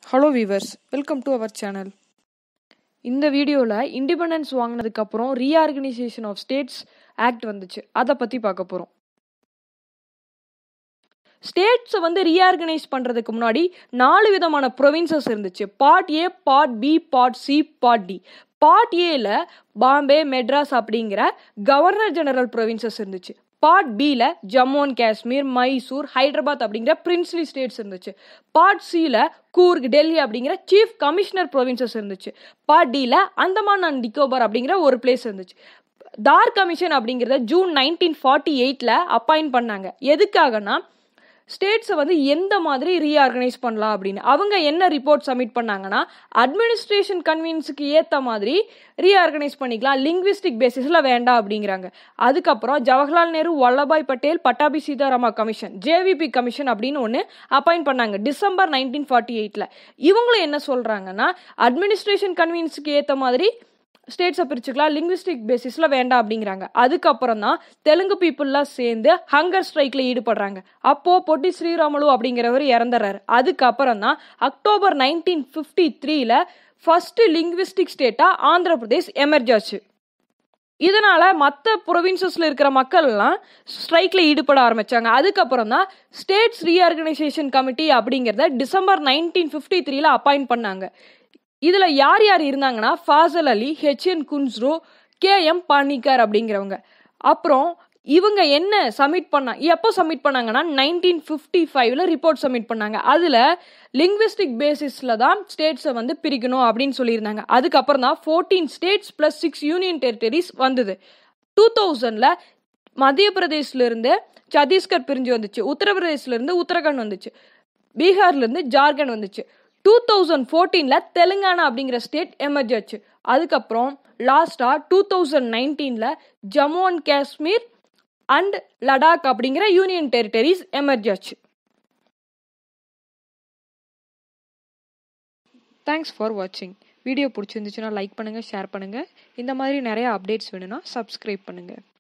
hello viewers welcome to our channel இந்த வீடியோவில் independence வாங்கினதுக்கப்புறம் ரீஆர்கனைசேஷன் ஆஃப் ஸ்டேட்ஸ் ஆக்ட் வந்துச்சு அதை பற்றி பார்க்க போகிறோம் ஸ்டேட்ஸை வந்து ரீஆர்கனைஸ் பண்ணுறதுக்கு முன்னாடி நாலு விதமான ப்ரொவின்சஸ் இருந்துச்சு part A part B part C part D part ஏல பாம்பே மெட்ராஸ் அப்படிங்கிற கவர்னர் ஜெனரல் ப்ரொவின்சஸ் இருந்துச்சு பார்ட் பியில் ஜம்மு அண்ட் காஷ்மீர் மைசூர் ஹைதராபாத் அப்படிங்கிற பிரின்ஸ்லி ஸ்டேட்ஸ் இருந்துச்சு பார்ட் சியில் கூர்க் டெல்லி அப்படிங்கிற சீஃப் கமிஷனர் ப்ரொவின்சஸ் இருந்துச்சு பார்ட் டியில் அந்தமான் அண்ட் நிக்கோபார் அப்படிங்கிற ஒரு பிளேஸ் இருந்துச்சு தார் கமிஷன் அப்படிங்கிறத ஜூன் நைன்டீன் ஃபார்ட்டி எயிட்டில் அப்பாயிண்ட் பண்ணாங்க எதுக்காகனா ஸ்டேட்ஸை வந்து எந்த மாதிரி ரீஆர்கனைஸ் பண்ணலாம் அப்படின்னு அவங்க என்ன ரிப்போர்ட் சப்மிட் பண்ணாங்கன்னா அட்மினிஸ்ட்ரேஷன் கன்வீன்ஸுக்கு ஏற்ற மாதிரி ரீஆர்கனைஸ் பண்ணிக்கலாம் லிங்க்விஸ்டிக் பேசிஸில் வேண்டாம் அப்படிங்கிறாங்க அதுக்கப்புறம் Jawaharlal Nehru Vallabhbhai Patel Pattabhi Sitaramayya commission JVP commission அப்படின்னு ஒன்று அப்பாயிண்ட் பண்ணாங்க டிசம்பர் நைன்டீன் ஃபார்ட்டி எயிட்டில் இவங்களும் என்ன சொல்கிறாங்கன்னா அட்மினிஸ்ட்ரேஷன் கன்வீன்ஸுக்கு ஏற்ற மாதிரி ஸ்டேட்ஸை பிரிச்சுக்கலாம் லிங்க்விஸ்டிக் பேசிஸில் வேண்டாம் அப்படிங்கிறாங்க அதுக்கப்புறம் தான் தெலுங்கு பீப்புளெலாம் சேர்ந்து ஹங்கர் ஸ்ட்ரைக்கில் ஈடுபடுறாங்க அப்போது பொட்டி ஸ்ரீராமலு அப்படிங்கிறவர் இறந்துறாரு அதுக்கப்புறம் தான் அக்டோபர் நைன்டீன் ஃபிஃப்டி த்ரீல ஃபஸ்ட்டு லிங்க்விஸ்டிக் ஸ்டேட்டாக ஆந்திர பிரதேஷ் எமர்ஜ் ஆச்சு இதனால மற்ற ப்ரொவின்சஸில் இருக்கிற மக்கள்லாம் ஸ்ட்ரைக்கில் ஈடுபட ஆரம்பிச்சாங்க அதுக்கப்புறம் தான் ஸ்டேட்ஸ் ரீஆர்கனைசேஷன் கமிட்டி அப்படிங்கிறத டிசம்பர் நைன்டீன் ஃபிஃப்டி த்ரீல அப்பாயிண்ட் பண்ணாங்க இதில் யார் யார் இருந்தாங்கன்னா Fazal Ali HN Kunzru K M Panikkar அப்படிங்கிறவங்க அப்புறம் இவங்க என்ன சப்மிட் பண்ண எப்போ சப்மிட் பண்ணாங்கன்னா நைன்டீன் ஃபிஃப்டி ஃபைவ்ல ரிப்போர்ட் சப்மிட் பண்ணாங்க அதில் லிங்க்விஸ்டிக் பேசிஸில் தான் ஸ்டேட்ஸை வந்து பிரிக்கணும் அப்படின்னு சொல்லியிருந்தாங்க அதுக்கப்புறம் தான் fourteen states plus six union territories வந்தது டூ தௌசண்டில் மத்திய பிரதேஷ்லேருந்து சத்தீஸ்கர் பிரிஞ்சு வந்துச்சு உத்தரப்பிரதேஷ்லேருந்து உத்தரகாண்ட் வந்துச்சு பீகார்லேருந்து ஜார்க்கண்ட் வந்துச்சு டூ தௌசண்ட் ஃபோர்டீனில் தெலுங்கானா அப்படிங்கிற ஸ்டேட் எமர்ஜ் ஆச்சு அதுக்கப்புறம் லாஸ்ட்டாக டூ தௌசண்ட் நைன்டீனில் ஜம்மு அண்ட் காஷ்மீர் அண்ட் லடாக் அப்படிங்கிற யூனியன் டெரிட்டரிஸ் எமர்ஜ் ஆச்சு தேங்க்ஸ் ஃபார் வாட்சிங் வீடியோ பிடிச்சிருந்துச்சுன்னா லைக் பண்ணுங்கள் ஷேர் பண்ணுங்கள் இந்த மாதிரி நிறைய அப்டேட்ஸ் வேணும்னா சப்ஸ்கிரைப் பண்ணுங்கள்